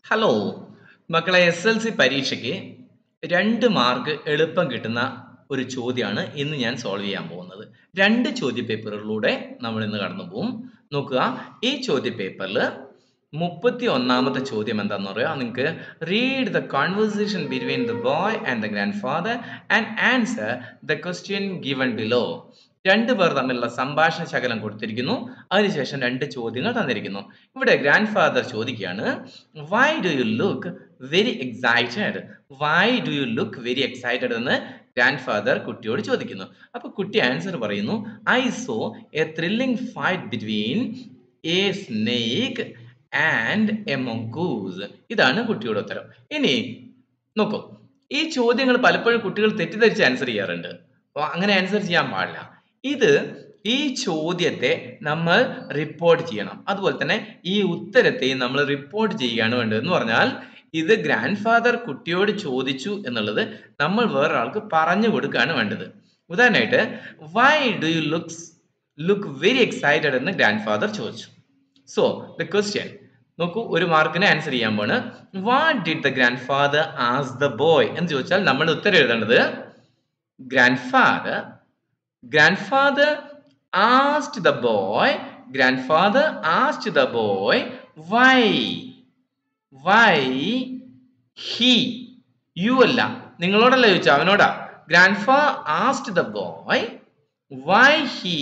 Hello മക്കളെ S L C പരീക്ഷയ്ക്ക് രണ്ട് മാർക്ക് എളുപ്പം കിട്ടുന്ന ഒരു ചോദ്യമാണ് ഇന്ന് ഞാൻ സോൾവ് ചെയ്യാൻ പോകുന്നത് രണ്ട് ചോദ്യ പേപ്പറുകളിലൂടെ നമ്മൾ ഇന്ന് കടന്നു പോകും നോക്കുക ഈ ചോദ്യ പേപ്പറിൽ മുപ്പത്തി ഒന്നാമത്തെ ചോദ്യം എന്താന്ന് പറയാ നിങ്ങൾക്ക് read the conversation between the boy and the grandfather and answer the question given below രണ്ടു പേർ തമ്മിലുള്ള സംഭാഷണ ശകലം കൊടുത്തിരിക്കുന്നു അതിനുശേഷം രണ്ട് ചോദ്യങ്ങൾ തന്നിരിക്കുന്നു ഇവിടെ ഗ്രാൻഡ് ഫാദർ ചോദിക്കുകയാണ് why do you look very excited why do you look very excited എന്ന് ഗ്രാൻഡ് ഫാദർ കുട്ടിയോട് ചോദിക്കുന്നു അപ്പൊ കുട്ടി ആൻസർ പറയുന്നു I saw a thrilling fight between a snake and a mongoose ഇതാണ് കുട്ടിയുടെ ഉത്തരം ഇനി നോക്കൂ ഈ ചോദ്യങ്ങൾ പലപ്പോഴും കുട്ടികൾ തെറ്റിദ്ധരിച്ച് ആൻസർ ചെയ്യാറുണ്ട് അപ്പോൾ അങ്ങനെ ആൻസർ ചെയ്യാൻ പാടില്ല ഇത് ഈ ചോദ്യത്തെ നമ്മൾ റിപ്പോർട്ട് ചെയ്യണം അതുപോലെ തന്നെ ഈ ഉത്തരത്തെയും നമ്മൾ റിപ്പോർട്ട് ചെയ്യുകയാണ് വേണ്ടത് എന്ന് പറഞ്ഞാൽ ഇത് ഗ്രാൻഡ് ഫാദർ കുട്ടിയോട് ചോദിച്ചു എന്നുള്ളത് നമ്മൾ വേറൊരാൾക്ക് പറഞ്ഞു കൊടുക്കുകയാണ് വേണ്ടത് ഉദാഹരണമായിട്ട് why do you looks look very excited എന്ന് ഗ്രാൻഡ് ഫാദർ ചോദിച്ചു സോ ദ ക്വസ്റ്റ്യൻ നോക്കൂ ഒരു മാർക്കിന് ആൻസർ ചെയ്യാൻ പോണ് what did the grandfather ask the boy എന്ന് ചോദിച്ചാൽ നമ്മൾ ഉത്തരം എഴുതേണ്ടത് grandfather grandfather asked the boy grandfather asked the boy why why he you അല്ല നിങ്ങളോടല്ല ചോദിച്ചു അവനോടാ grandfather asked the boy why he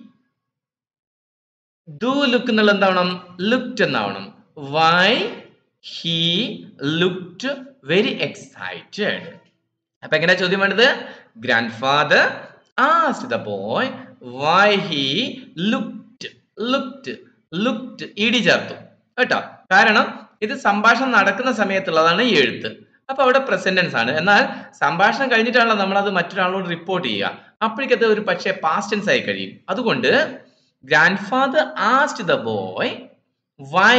do look എന്നുള്ള എന്താവണം looked എന്നാവണം Y he looked very excited അപ്പൊ എങ്ങനെയാ ചോദ്യം വേണ്ടത് grandfather asked the boy why he looked looked looked ഇടി ചേർത്തു കേട്ടോ കാരണം ഇത് സംഭാഷണം നടക്കുന്ന സമയത്തുള്ളതാണ് ഈ എഴുത്ത് അപ്പൊ അവിടെ പ്രസന്റൻസ് ആണ് എന്നാൽ സംഭാഷണം കഴിഞ്ഞിട്ടാണല്ലോ നമ്മൾ അത് മറ്റൊരാളോട് റിപ്പോർട്ട് ചെയ്യുക അപ്പോഴേക്കത് ഒരു പക്ഷേ പാസ്റ്റൻസ് ആയി കഴിയും അതുകൊണ്ട് grandfather asked the boy why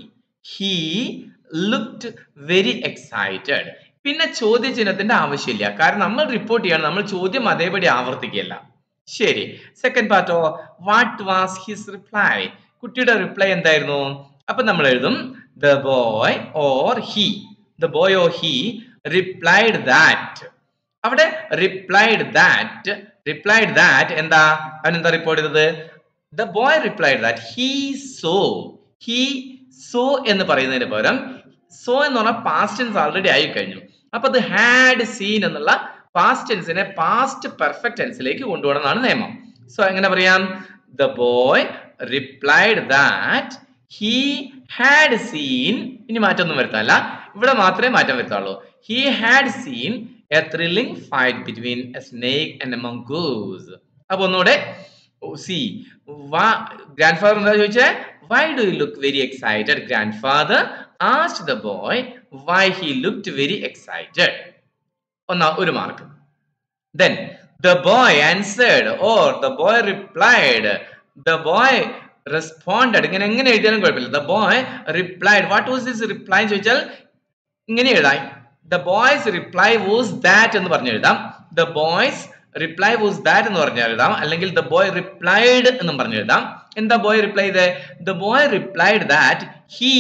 he looked very excited പിന്നെ ചോദ്യചിഹ്നത്തിന്റെ ആവശ്യമില്ല കാരണം നമ്മൾ റിപ്പോർട്ട് ചെയ്യണം നമ്മൾ ചോദ്യം അതേപടി ആവർത്തിക്കുകയല്ല ശരി സെക്കൻഡ് പാർട്ടോ വാട്ട് വാസ് ഹിസ് റിപ്ലൈ കുട്ടിയുടെ റിപ്ലൈ എന്തായിരുന്നു അപ്പൊ നമ്മൾ എഴുതും the boy or he the boy or he replied that അവിടെ റിപ്ലൈഡ് ദാറ്റ് റിപ്ലൈഡ് ദാറ്റ് എന്താ അവൻ എന്താ റിപ്പോർട്ട് ചെയ്തത് the boy replied that he saw he saw എന്ന് പറയുന്നതിന് പകരം സോ എന്ന് പറഞ്ഞാൽ പാസ്റ്റ് ടെൻസ് ഓൾറെഡി ആയി കഴിഞ്ഞു അപ്പൊ അത് ഹാഡ് സീൻ എന്നുള്ള പാസ്റ്റ് ടെൻസിനെ പാസ്റ്റ് പെർഫെക്റ്റ് ടെൻസിലേക്ക് കൊണ്ടുപോകണം എന്നാണ് നിയമം സോ എങ്ങനെ പറയാം the boy replied that he had seen ഇനി മാറ്റമൊന്നും വരുത്താല്ല ഇവിടെ മാത്രമേ മാറ്റം വരുത്താവുള്ളൂ he had seen a thrilling fight between a snake and a mongoose അപ്പൊ ഒന്നുകൂടെ സി ഗ്രാൻഡ് ഫാദർ എന്താ ചോദിച്ചേ why do you look very excited grandfather asked the boy why he looked very excited ഒന്നാ ഒരു mark then the boy answered or the boy replied the boy responded ഇങ്ങനെ എങ്ങനെ എഴുതിയാലും കുഴപ്പമില്ല the boy replied what was this reply ചോദിച്ചാൽ ഇങ്ങനെ എഴുതാം the boy's reply was that എന്ന് പറഞ്ഞു എഴുതാം the boy's reply was that എന്ന് പറഞ്ഞു എഴുതാം അല്ലെങ്കിൽ ദ ബോയ് റിപ്ലൈഡ് എന്നും പറഞ്ഞു എഴുതാം എന്താ ബോയ് റിപ്ലൈ ചെയ്ത് the boy replied that he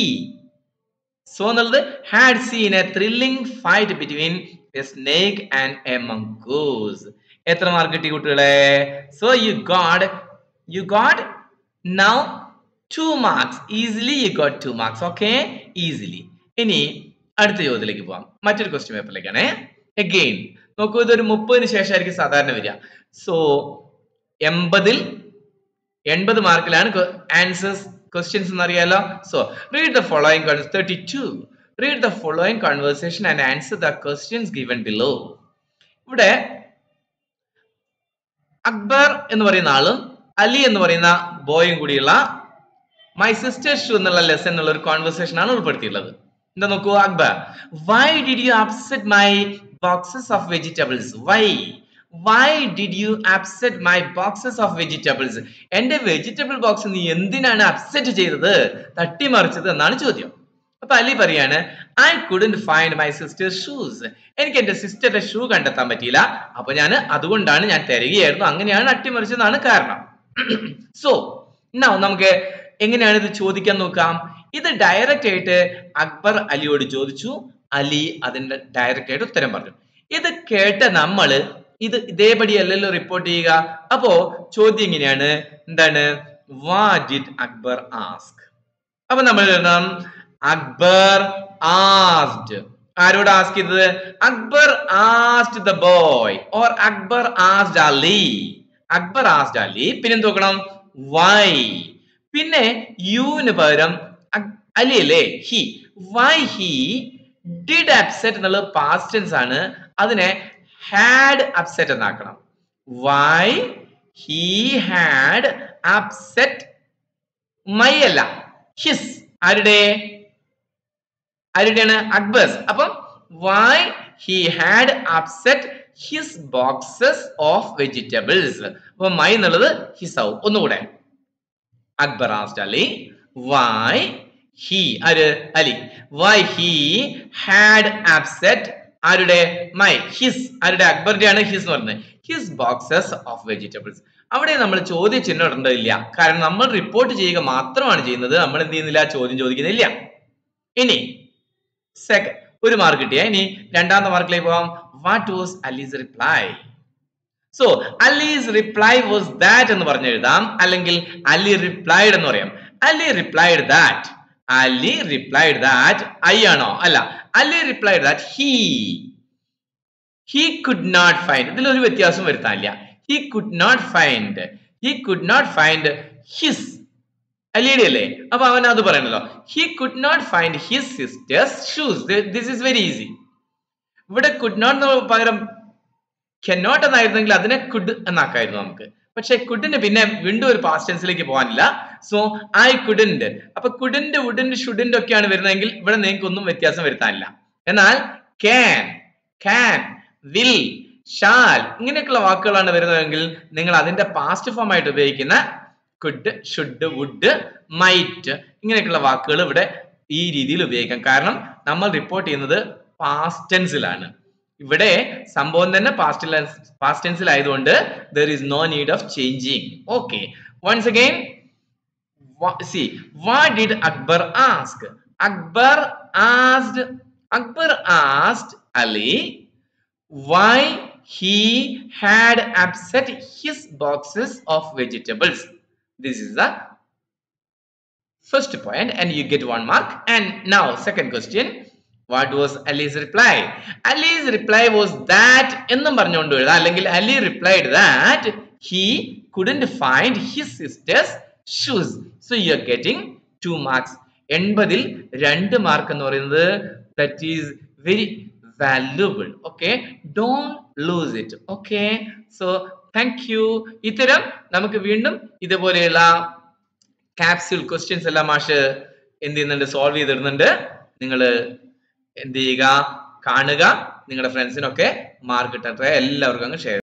saw എന്നുള്ളത് had seen a thrilling fight between a snake and a mongoose എത്ര മാർക്ക് കിട്ടി കുട്ടികളെ so you got you got now two marks easily you got two marks okay easily ഇനി അടുത്ത ചോദ്യത്തിലേക്ക് പോവാം മറ്റൊരു question പേപ്പറിലേക്കാണ് again നോക്കൂ ഇതൊരു മുപ്പതിന് ശേഷമായിരിക്കും സാധാരണ വരിക സോ എൺപതിൽ എൺപത് മാർക്കിലാണ് ആൻസേഴ്സ് ക്വസ്റ്റ്യൻസ് എന്ന് അറിയാലോ so read the following thirty two read the following conversation and answer the questions given below ഇവിടെ അക്ബർ എന്ന് പറയുന്ന ആളും അലി എന്ന് പറയുന്ന ബോയും കൂടിയുള്ള മൈ സിസ്റ്റർ ഷു എന്നുള്ള ലെസൺ എന്നുള്ള ഒരു കോൺവെർസേഷൻ ആണ് ഉൾപ്പെടുത്തിയിട്ടുള്ളത് എന്താ നോക്കൂ Akbar why did you upset my boxes of vegetables why why did you upset my boxes of vegetables എന്റെ വെജിറ്റബിൾ ബോക്സ് നീ എന്തിനാണ് അപ്സെറ്റ് ചെയ്തത് തട്ടിമറിച്ചത് എന്നാണ് ചോദ്യം അപ്പൊ അലി പറയാണ് I couldn't find my sister shoes എനിക്ക് എന്റെ സിസ്റ്ററുടെ ഷൂ കണ്ടെത്താൻ പറ്റിയില്ല അപ്പൊ ഞാൻ അതുകൊണ്ടാണ് ഞാൻ തിരയുകയായിരുന്നു അങ്ങനെയാണ് അട്ടിമറിച്ചതാണ് കാരണം സോ നൗ നമുക്ക് എങ്ങനെയാണ് ഇത് ചോദിക്കാൻ നോക്കാം ഇത് ഡയറക്റ്റ് ആയിട്ട് അക്ബർ അലിയോട് ചോദിച്ചു അലി അതിന്റെ ഡയറക്റ്റ് ആയിട്ട് ഉത്തരം പറഞ്ഞു ഇത് കേട്ട നമ്മള് ഇത് ഇതേപടി അല്ലല്ലോ റിപ്പോർട്ട് ചെയ്യുക അപ്പോ ചോദ്യം ഇങ്ങനെയാണ് എന്താണ് വാട്ട് ഡിഡ് അക്ബർ ആസ്ക് അപ്പൊ നമ്മൾ എഴുതണം അക്ബർ ആസ്ഡ് ആരോട് ആസ്ക് ചെയ്തത് Akbar asked the boy or Akbar asked Ali Akbar asked Ali പിന്നെ എന്ത് നോക്കണം വൈ പിന്നെ യുവിന് പകരം അക്- അലി അല്ലേ he why he did upset എന്നുള്ളത് പാസ്റ്റ് ടെൻസ് ആണ് അതിനെ ഹാഡ് അപ്സെറ്റ് എന്നാക്കണം why he had upset my അല്ല ഹിസ് ആരുടെ ആരുടെയാണ് അക്ബേഴ്സ് അപ്പം why he had upset his boxes of vegetables അപ്പൊ മൈ എന്നുള്ളത് ഹിസ് ആവും ഒന്നുകൂടെ Akbar asked Ali why he ആര് Ali why he had upset ആരുടെ മൈ ഹിസ് ആരുടെ അക്ബറിന്റെ ആണ് ഹിസ് എന്ന് പറയുന്നത് ഹിസ് ബോക്സസ് ഓഫ് വെജിറ്റബിൾസ് അവിടെ നമ്മൾ ചോദ്യം ചിഹ്നം ഇടേണ്ടതില്ല കാരണം നമ്മൾ റിപ്പോർട്ട് ചെയ്യുക മാത്രമാണ് ചെയ്യുന്നത് നമ്മൾ എന്ത് ചെയ്യുന്നില്ല ചോദ്യം ചോദിക്കുന്നില്ല ഇനി സെക്കൻഡ് ഒരു മാർക്ക് കിട്ടിയ ഇനി രണ്ടാമത്തെ മാർക്കിലേക്ക് പോവാം what was Ali's reply so Ali's reply was that എന്ന് പറഞ്ഞു എഴുതാം അല്ലെങ്കിൽ അലി റിപ്ലൈഡ് എന്ന് പറയാം Ali replied that Ali replied that I ആണോ അല്ല Ali replied that he he could not find ഇതിൽ ഒരു വ്യത്യാസം വരുത്താനില്ല he could not find he could not find his അലിയുടെ അല്ലേ അപ്പൊ അവൻ അത് പറയണല്ലോ he could not find his sister's shoes this is very easy ഇവിടെ കുഡ് നോട്ട് പകരം കെന്നോട്ട് എന്നായിരുന്നെങ്കിൽ അതിനെ കുഡ് എന്നാക്കായിരുന്നു നമുക്ക് പക്ഷെ കുഡിന് പിന്നെ വീണ്ടും ഒരു പാസ്റ്റ് ടെൻസിലേക്ക് പോകാനില്ല സോ ഐ കുഡന്റ് അപ്പൊ കുഡിന്റ് വുഡിന്റ് ഷുഡിന്റ് ഒക്കെയാണ് വരുന്നതെങ്കിൽ ഇവിടെ നിങ്ങൾക്ക് ഒന്നും വ്യത്യാസം വരുത്താനില്ല എന്നാൽ ക്യാൻ ക്യാൻ വിൽ ഷാൽ ഇങ്ങനെയൊക്കെയുള്ള വാക്കുകളാണ് വരുന്നതെങ്കിൽ നിങ്ങൾ അതിന്റെ പാസ്റ്റ് ഫോം ആയിട്ട് ഉപയോഗിക്കുന്ന കുഡ് ഷുഡ് വുഡ് മൈറ്റ് ഇങ്ങനെയൊക്കെയുള്ള വാക്കുകൾ ഇവിടെ ഈ രീതിയിൽ ഉപയോഗിക്കാം കാരണം നമ്മൾ റിപ്പോർട്ട് ചെയ്യുന്നത് പാസ്റ്റ് ടെൻസിലാണ് ഇവിടെ സംഭവം തന്നെ പാസ്റ്റ് പാസ്റ്റ് ടെൻസിൽ ആയതുകൊണ്ട് there is no need of changing okay once again see what did Akbar ask Akbar asked Akbar asked Ali why he had upset his boxes of vegetables. This is the first point and you get one mark. And now second question. What was Ali's reply? Ali's reply was that എന്നും പറഞ്ഞുകൊണ്ട് എഴുതാം അല്ലെങ്കിൽ Ali replied that he couldn't find his sister's shoes. So you are getting two marks. എൺപതിൽ രണ്ട് mark എന്ന് പറയുന്നത് that is very valuable okay don't lose it okay so thank you ഇത്തരം നമുക്ക് വീണ്ടും ഇതുപോലെയുള്ള ക്യാപ്സ്യൂൾ ക്വസ്റ്റ്യൻസ് എല്ലാം മാഷ് എന്ത് ചെയ്യുന്നുണ്ട് സോൾവ് ചെയ്തിടുന്നുണ്ട് നിങ്ങൾ എന്ത് ചെയ്യുക കാണുക നിങ്ങളുടെ ഫ്രണ്ട്സിനൊക്കെ മാർക്ക് കിട്ടട്ടെ എല്ലാവർക്കും അങ്ങ് ഷെയർ